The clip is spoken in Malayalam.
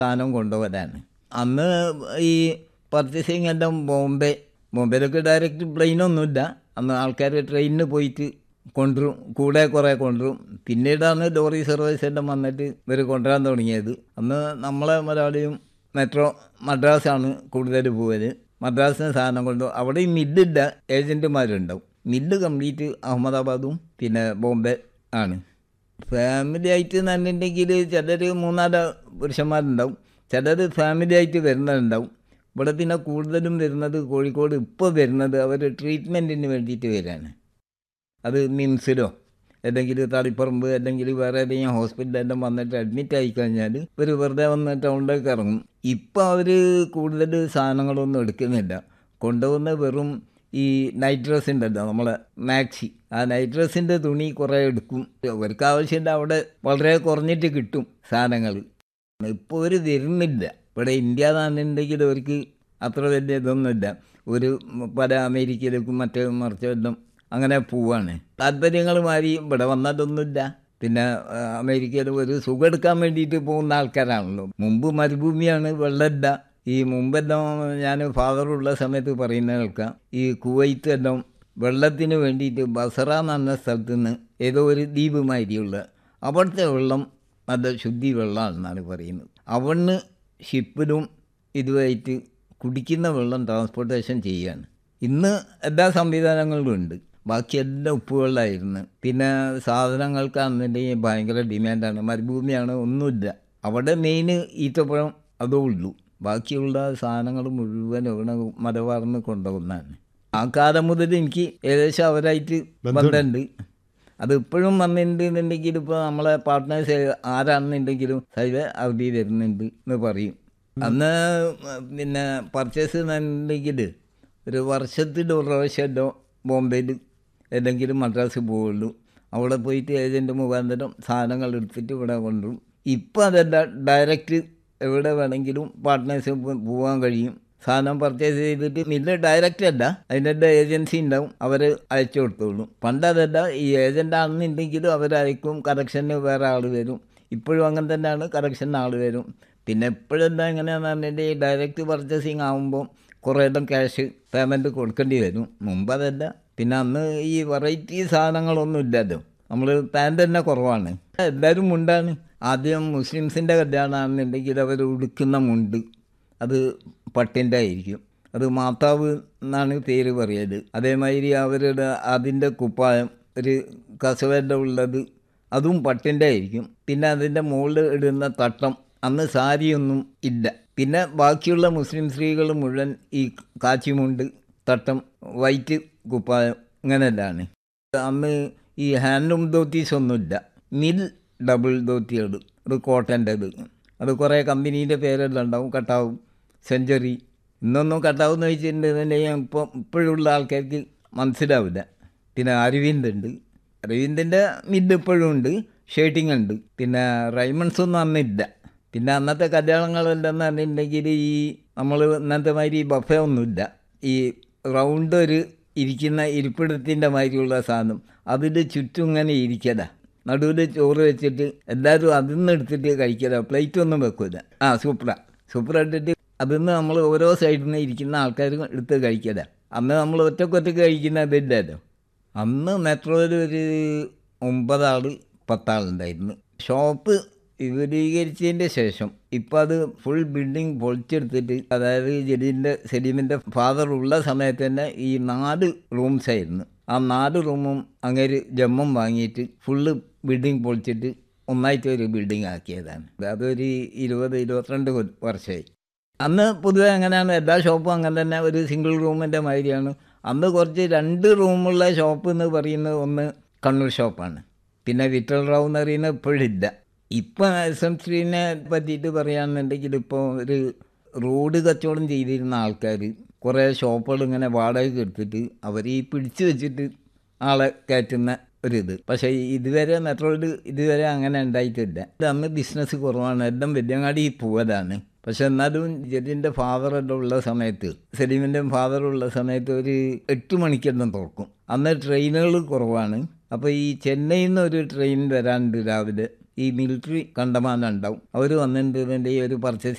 സാധനം കൊണ്ടുവരാൻ അന്ന് ഈ പർച്ചേസിങ് എല്ലാം ബോംബെ ബോംബെയിലൊക്കെ ഡയറക്റ്റ് പ്ലെയിനൊന്നുമില്ല അന്ന് ആൾക്കാർ ട്രെയിനിന് പോയിട്ട് കൊണ്ടുവരും കൂടെ കുറേ കൊണ്ടുവരും പിന്നീടാണ് ലോറി സർവീസ് എല്ലാം വന്നിട്ട് ഇവർ കൊണ്ടുവരാൻ തുടങ്ങിയത് അന്ന് നമ്മളെ മലയാളിയും മെട്രോ മദ്രാസാണ് കൂടുതൽ പോവല് മദ്രാസിന് സാധനം കൊണ്ട് അവിടെ ഈ മില്ലില്ല ഏജൻറ്റുമാരുണ്ടാവും മില്ല് കംപ്ലീറ്റ് അഹമ്മദാബാദും പിന്നെ ബോംബെ ആണ് ഫാമിലി ആയിട്ട് എന്നുണ്ടെങ്കിൽ ചിലർ മൂന്നാല് പുരുഷന്മാരുണ്ടാവും ചിലർ ഫാമിലി ആയിട്ട് വരുന്നതുണ്ടാവും ഇവിടെ പിന്നെ കൂടുതലും വരുന്നത് കോഴിക്കോട് ഇപ്പോൾ വരുന്നത് അവർ ട്രീറ്റ്മെൻറ്റിന് വേണ്ടിയിട്ട് വരികയാണ് അത് മിംസിലോ അല്ലെങ്കിൽ തളിപ്പറമ്പ് അല്ലെങ്കിൽ വേറെ ഏതെങ്കിലും ഹോസ്പിറ്റലെല്ലാം വന്നിട്ട് അഡ്മിറ്റ് ആയി കഴിഞ്ഞാൽ ഇവർ വെറുതെ വന്ന് ടൗണിലേക്ക് ഇറങ്ങും ഇപ്പോൾ അവർ കൂടുതൽ സാധനങ്ങളൊന്നും എടുക്കുന്നില്ല കൊണ്ടുവന്ന വെറും ഈ നൈറ്റ് ഡ്രസ് ഉണ്ടല്ലോ നമ്മളെ മാക്സി ആ നൈറ്റ് ഡ്രസ്സിൻ്റെ തുണി കുറേ എടുക്കും അവർക്ക് ആവശ്യമില്ല അവിടെ വളരെ കുറഞ്ഞിട്ട് കിട്ടും സാധനങ്ങൾ ഇപ്പോൾ ഒരു വരുന്നില്ല ഇവിടെ ഇന്ത്യ എന്നുണ്ടെങ്കിൽ അവർക്ക് അത്ര വലിയ ഇതൊന്നുമില്ല ഒരു പല അമേരിക്കയിലേക്കും മറ്റേ മറിച്ചെല്ലാം അങ്ങനെ പോവാണ് താല്പര്യങ്ങൾ മാറി ഇവിടെ വന്നതൊന്നുമില്ല പിന്നെ അമേരിക്കയിൽ ഒരു സുഖം എടുക്കാൻ വേണ്ടിയിട്ട് പോകുന്ന ആൾക്കാരാണല്ലോ മുമ്പ് മരുഭൂമിയാണ് വെള്ളമില്ല ഈ മുമ്പെല്ലാം ഞാൻ ഫാദറുള്ള സമയത്ത് പറയുന്ന കേൾക്കാം ഈ കുവൈത്ത് എല്ലാം വെള്ളത്തിന് വേണ്ടിയിട്ട് ബസറ എന്ന് പറഞ്ഞ സ്ഥലത്ത് നിന്ന് ഏതോ ഒരു ദ്വീപ് മാതിരിയുള്ള അവിടുത്തെ വെള്ളം നല്ല ശുദ്ധി വെള്ളമാണെന്നാണ് പറയുന്നത് അവിടുന്ന് ഷിപ്പിലും ഇതുമായിട്ട് കുടിക്കുന്ന വെള്ളം ട്രാൻസ്പോർട്ടേഷൻ ചെയ്യുകയാണ് ഇന്ന് എല്ലാ സംവിധാനങ്ങളും ഉണ്ട് ബാക്കി എല്ലാം ഉപ്പുവെള്ളമായിരുന്നു പിന്നെ സാധനങ്ങൾക്കാണെന്നുണ്ടെങ്കിൽ ഭയങ്കര ഡിമാൻഡാണ് മരുഭൂമിയാണ് ഒന്നുമില്ല അവിടെ മെയിൻ ഈത്തപ്പഴം അതേ ഉള്ളൂ ബാക്കിയുള്ള സാധനങ്ങൾ മുഴുവൻ ഇവിടെ മലബാറിന്ന് കൊണ്ടുപോകുന്നതാണ് ആ കാലം മുതൽ എനിക്ക് ഏകദേശം അവരായിട്ട് ബന്ധമുണ്ട് അത് ഇപ്പോഴും വന്നിട്ടുണ്ടെന്നുണ്ടെങ്കിൽ ഇപ്പോൾ നമ്മളെ പാർട്ട്നേഴ്സ് ആരാണെന്നുണ്ടെങ്കിലും സൈവ അറബി വരുന്നുണ്ട് എന്ന് പറയും അന്ന് പിന്നെ പർച്ചേസ് എന്നുണ്ടെങ്കിൽ ഒരു വർഷത്തിൽ ഒരു പ്രാവശ്യമല്ലോ ബോംബെയിൽ ഏതെങ്കിലും മദ്രാസ് പോവുള്ളൂ അവിടെ പോയിട്ട് ഏജൻറ്റ് മുഖാന്തരം സാധനങ്ങൾ എടുത്തിട്ട് ഇവിടെ കൊണ്ടുവരും ഇപ്പോൾ അതല്ല ഡയറക്റ്റ് എവിടെ വേണമെങ്കിലും പാർട്ട്നേഴ്സ് പോകാൻ കഴിയും സാധനം പർച്ചേസ് ചെയ്തിട്ട് മില്ല് ഡയറക്റ്റ് അല്ല അതിൻ്റെ ഏജൻസി ഉണ്ടാവും അവർ അയച്ചു കൊടുത്തോളും പണ്ട് അതല്ല ഈ ഏജൻ്റ് ആണെന്നുണ്ടെങ്കിലും അവരയക്കും കറക്ഷന് വേറെ ആൾ വരും ഇപ്പോഴും അങ്ങനെ തന്നെയാണ് കറക്ഷന് ആൾ വരും പിന്നെ എപ്പോഴെന്താ എങ്ങനെയാണെന്ന് പറഞ്ഞിട്ട് ഈ ഡയറക്റ്റ് പർച്ചേസിങ് ആകുമ്പോൾ കുറേ എല്ലാം ക്യാഷ് പേയ്മെൻറ്റ് കൊടുക്കേണ്ടി വരും മുമ്പ് അതല്ല പിന്നെ അന്ന് ഈ വെറൈറ്റി സാധനങ്ങളൊന്നും ഇല്ലല്ലോ നമ്മൾ പാൻറ് തന്നെ കുറവാണ് എല്ലാവരും മുണ്ടാണ് ആദ്യം മുസ്ലിംസിൻ്റെ കല്യാണമാണെന്നുണ്ടെങ്കിൽ അവർ ഉടുക്കുന്ന മുണ്ട് അത് പട്ടിൻ്റെ ആയിരിക്കും അത് മാതാവ് എന്നാണ് പേര് പറയല് അതേമാതിരി അവരുടെ അതിൻ്റെ കുപ്പായം ഒരു കസവൻ്റെ ഉള്ളത് അതും പട്ടിൻ്റെ ആയിരിക്കും പിന്നെ അതിൻ്റെ മുകളിൽ ഇടുന്ന തട്ടം അന്ന് സാരിയൊന്നും ഇല്ല പിന്നെ ബാക്കിയുള്ള മുസ്ലിം സ്ത്രീകൾ മുഴുവൻ ഈ കാച്ചിമുണ്ട് തട്ടം വൈറ്റ് കുപ്പായം ഇങ്ങനെയല്ലാണ് അന്ന് ഈ ഹാൻഡ്ലൂം ധോത്തീസ് ഒന്നുമില്ല മിൽ ഡബിൾ ധോത്തികൾ അത് കോട്ടൻ്റെത് അത് കുറേ കമ്പനീൻ്റെ പേരെല്ലാം ഉണ്ടാവും കട്ടാവും സെഞ്ചുറി ഇന്നൊന്നും കട്ടാവെന്ന് വെച്ചിട്ടുണ്ടെന്നുണ്ടെങ്കിൽ ഇപ്പോൾ ഇപ്പോഴുള്ള ആൾക്കാർക്ക് മനസ്സിലാവില്ല പിന്നെ അരവിന്ദ് ഉണ്ട് അരവിന്ദിൻ്റെ മില്ല് ഇപ്പോഴും ഉണ്ട് ഷേട്ടിംഗ് ഉണ്ട് പിന്നെ റൈമൺസ് ഒന്നും അന്നില്ല പിന്നെ അന്നത്തെ കല്യാണങ്ങളെല്ലാം പറഞ്ഞിട്ടുണ്ടെങ്കിൽ ഈ നമ്മൾ ഇന്നത്തെ മാതിരി ബഫേ ഒന്നുമില്ല ഈ റൗണ്ട് ഒരു ഇരിക്കുന്ന ഇരിപ്പിടത്തിൻ്റെ മാതിരിയുള്ള സാധനം അതിൽ ചുറ്റും ഇങ്ങനെ ഇരിക്കല നടുവിൽ ചോറ് വെച്ചിട്ട് എല്ലാവരും അതിൽ നിന്ന് എടുത്തിട്ട് കഴിക്കല പ്ലേറ്റ് ഒന്നും വെക്കില്ല ആ സൂപ്പറ സൂപ്പർ ഇട്ടിട്ട് അതിൽ നിന്ന് നമ്മൾ ഓരോ സൈഡിൽ നിന്ന് ഇരിക്കുന്ന ആൾക്കാരും എടുത്ത് കഴിക്കല അന്ന് നമ്മൾ ഒറ്റക്കൊറ്റക്ക് കഴിക്കുന്ന ഇതില്ലല്ലോ അന്ന് മെട്രോയിൽ ഒരു ഒമ്പതാൾ പത്താളുണ്ടായിരുന്നു ഷോപ്പ് വിപുലീകരിച്ചതിൻ്റെ ശേഷം ഇപ്പം അത് ഫുൾ ബിൽഡിംഗ് പൊളിച്ചെടുത്തിട്ട് അതായത് ജലീലിൻ്റെ സലീമിൻ്റെ ഫാദർ ഉള്ള സമയത്ത് തന്നെ ഈ നാല് റൂംസ് ആയിരുന്നു ആ നാല് റൂമും അങ്ങേര് ജമ്മം വാങ്ങിയിട്ട് ഫുള്ള് ബിൽഡിംഗ് പൊളിച്ചിട്ട് ഒന്നായിട്ട് ഒരു ബിൽഡിംഗ് ആക്കിയതാണ് അതൊരു ഇരുപത് ഇരുപത്തിരണ്ട് വർഷമായി അന്ന് പൊതുവെ അങ്ങനെയാണ് എല്ലാ ഷോപ്പും അങ്ങനെ തന്നെ ഒരു സിംഗിൾ റൂമിൻ്റെ മാതിരിയാണ് അന്ന് കുറച്ച് രണ്ട് റൂമുള്ള ഷോപ്പ് എന്ന് പറയുന്നത് ഒന്ന് കണ്ണൂർ ഷോപ്പാണ് പിന്നെ വിറ്റൽ റാവ് എന്ന് പറയുന്നത് ഇപ്പോഴില്ല ഇപ്പം എസ് എം സ്ത്രീനെ പറ്റിയിട്ട് പറയുകയാണെന്നുണ്ടെങ്കിൽ ഇപ്പോൾ ഒരു റോഡ് കച്ചവടം ചെയ്തിരുന്ന ആൾക്കാർ കുറേ ഷോപ്പുകൾ ഇങ്ങനെ വാടകയ്ക്ക് എടുത്തിട്ട് അവർ ഈ പിടിച്ചു വെച്ചിട്ട് ആളെ കയറ്റുന്ന ഒരിത് പക്ഷേ ഇതുവരെ മെട്രോയിൽ ഇതുവരെ അങ്ങനെ ഉണ്ടായിട്ടില്ല അന്ന് ബിസിനസ് കുറവാണ് എല്ലാം വെല്ലുങ്ങാടി പോവലാണ് പക്ഷെ എന്നാലും ജെല്ലിൻ്റെ ഫാദറെല്ലാം ഉള്ള സമയത്ത് സലീമിൻ്റെ ഫാദർ ഉള്ള സമയത്ത് ഒരു എട്ട് മണിക്കെല്ലാം തുറക്കും അന്ന് ട്രെയിനുകൾ കുറവാണ് അപ്പോൾ ഈ ചെന്നൈയിൽ നിന്ന് ഒരു ട്രെയിൻ വരാനുണ്ട് രാവിലെ ഈ മിലിറ്ററി കണ്ടമാനം ഉണ്ടാവും അവർ വന്നിട്ടുണ്ടെങ്കിൽ ഒരു പർച്ചേസ്